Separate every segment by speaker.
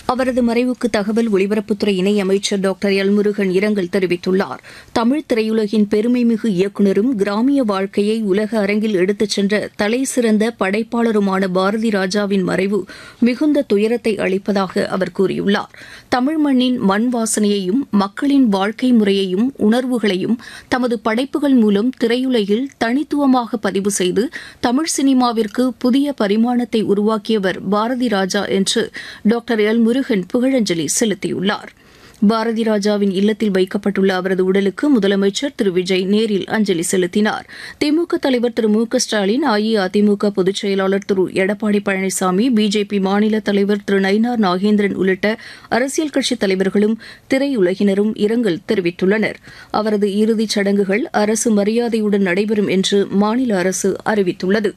Speaker 1: அவரது மறைவுக்கு தகவல் ஒலிபரப்புத்துறை இணையமைச்சர் டாக்டர் எல் முருகன் இரங்கல் தெரிவித்துள்ளார் தமிழ் திரையுலகின் பெருமைமிகு இயக்குநரும் கிராமிய வாழ்க்கையை உலக அரங்கில் எடுத்துச் சென்ற தலைசிறந்த படைப்பாளருமான பாரதி ராஜாவின் மறைவு மிகுந்த துயரத்தை அளிப்பதாக அவர் கூறியுள்ளார் தமிழ் மண்ணின் மண் வாசனையையும் மக்களின் வாழ்க்கை முறையையும் உணர்வுகளையும் தமது படைப்புகள் மூலம் திரையுலகில் தனித்துவமாக பதிவு செய்து தமிழ் சினிமாவிற்கு புதிய பரிமாணத்தை உருவாக்கியவர் பாரதி ராஜா என்று டாக்டர் எல் முருகன் புகழஞ்சலி செலுத்தியுள்ளார் பாரதி ராஜாவின் இல்லத்தில் வைக்கப்பட்டுள்ள அவரது உடலுக்கு முதலமைச்சர் திரு விஜய் நேரில் அஞ்சலி செலுத்தினார் திமுக தலைவர் திரு மு க ஸ்டாலின் அஇஅதிமுக பொதுச் செயலாளர் திரு எடப்பாடி பழனிசாமி பிஜேபி மாநில தலைவர் திரு நயினார் நாகேந்திரன் உள்ளிட்ட அரசியல் கட்சித் தலைவர்களும் திரையுலகினரும் இரங்கல் தெரிவித்துள்ளனர் அவரது இறுதிச் சடங்குகள் அரசு மரியாதையுடன் நடைபெறும் என்று மாநில அரசு அறிவித்துள்ளது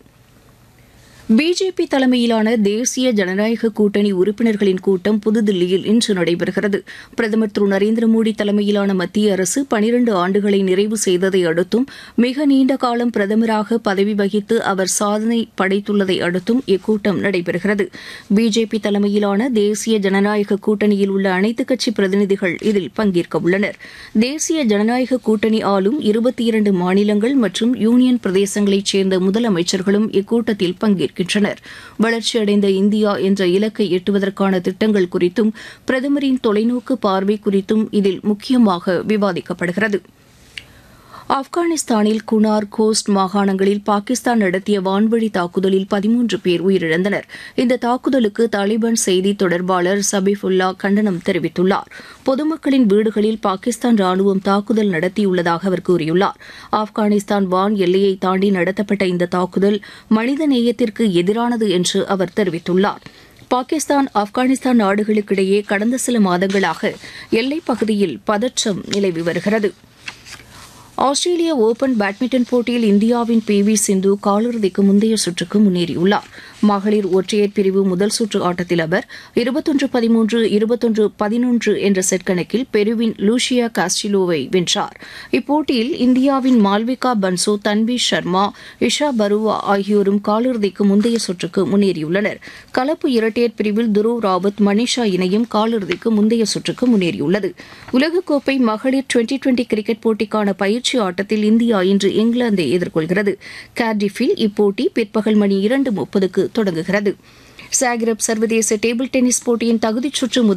Speaker 1: பிஜேபி தலைமையிலான தேசிய ஜனநாயக கூட்டணி உறுப்பினர்களின் கூட்டம் புதுதில்லியில் இன்று நடைபெறுகிறது பிரதமர் திரு நரேந்திர மோடி தலைமையிலான மத்திய அரசு பனிரண்டு ஆண்டுகளை நிறைவு செய்ததை அடுத்தும் மிக நீண்ட காலம் பிரதமராக பதவி வகித்து அவர் சாதனை படைத்துள்ளதை அடுத்தும் இக்கூட்டம் நடைபெறுகிறது பிஜேபி தலைமையிலான தேசிய ஜனநாயக கூட்டணியில் உள்ள அனைத்துக் கட்சி பிரதிநிதிகள் இதில் பங்கேற்க உள்ளனர் தேசிய ஜனநாயக கூட்டணி ஆளும் இருபத்தி இரண்டு மாநிலங்கள் மற்றும் யூனியன் பிரதேசங்களைச் சேர்ந்த முதலமைச்சர்களும் இக்கூட்டத்தில் பங்கேற்கின்றனர் வளர்ச்சியடைந்த இந்தியா என்ற இலக்கை எட்டுவதற்கான திட்டங்கள் குறித்தும் பிரதமரின் தொலைநோக்கு பார்வை குறித்தும் இதில் முக்கியமாக விவாதிக்கப்படுகிறது ஆப்கானிஸ்தானில் குனார் கோஸ்ட் மாகாணங்களில் பாகிஸ்தான் நடத்திய வான்வழி தாக்குதலில் பதிமூன்று பேர் உயிரிழந்தனர் இந்த தாக்குதலுக்கு தாலிபான் செய்தி தொடர்பாளர் சபிஃபுல்லா கண்டனம் தெரிவித்துள்ளார் பொதுமக்களின் வீடுகளில் பாகிஸ்தான் ராணுவம் தாக்குதல் நடத்தியுள்ளதாக அவர் கூறியுள்ளார் ஆப்கானிஸ்தான் வான் எல்லையை தாண்டி நடத்தப்பட்ட இந்த தாக்குதல் மனித நேயத்திற்கு எதிரானது என்று அவர் தெரிவித்துள்ளார் பாகிஸ்தான் ஆப்கானிஸ்தான் நாடுகளுக்கிடையே கடந்த சில மாதங்களாக எல்லைப் பகுதியில் பதற்றம் நிலவி வருகிறது ஆஸ்திரேலிய ஓபன் பேட்மிண்டன் போட்டியில் இந்தியாவின் பி வி சிந்து காலிறுதிக்கு முந்தைய சுற்றுக்கு முன்னேறியுள்ளார் மகளிர் ஒற்றையர் பிரிவு முதல் சுற்று ஆட்டத்தில் அவர் இருபத்தொன்று பதிமூன்று இருபத்தொன்று பதினொன்று என்ற செட் கணக்கில் பெருவின் லூஷியா காஸ்டிலோவை வென்றார் இப்போட்டியில் இந்தியாவின் மால்விகா பன்சோ தன்வி சர்மா இஷா பருவா ஆகியோரும் காலிறுதிக்கு முந்தைய சுற்றுக்கு முன்னேறியுள்ளனர் கலப்பு இரட்டையர் பிரிவில் துருவ் ராவத் மனிஷா இணையும் காலிறுதிக்கு முந்தைய சுற்றுக்கு முன்னேறியுள்ளது உலகக்கோப்பை மகளிர் டுவெண்டி டுவெண்டி கிரிக்கெட் போட்டிக்கான பயிற்சி ஆட்டத்தில் இந்தியா இன்று இங்கிலாந்தை எதிர்கொள்கிறது கார்டிஃபில் இப்போட்டி பிற்பகல் மணி இரண்டு முப்பதுக்கு தொடங்குகிறது சாக்ரப் சர்வதேச டேபிள் டென்னிஸ் போட்டியின் தகுதிச் சுற்று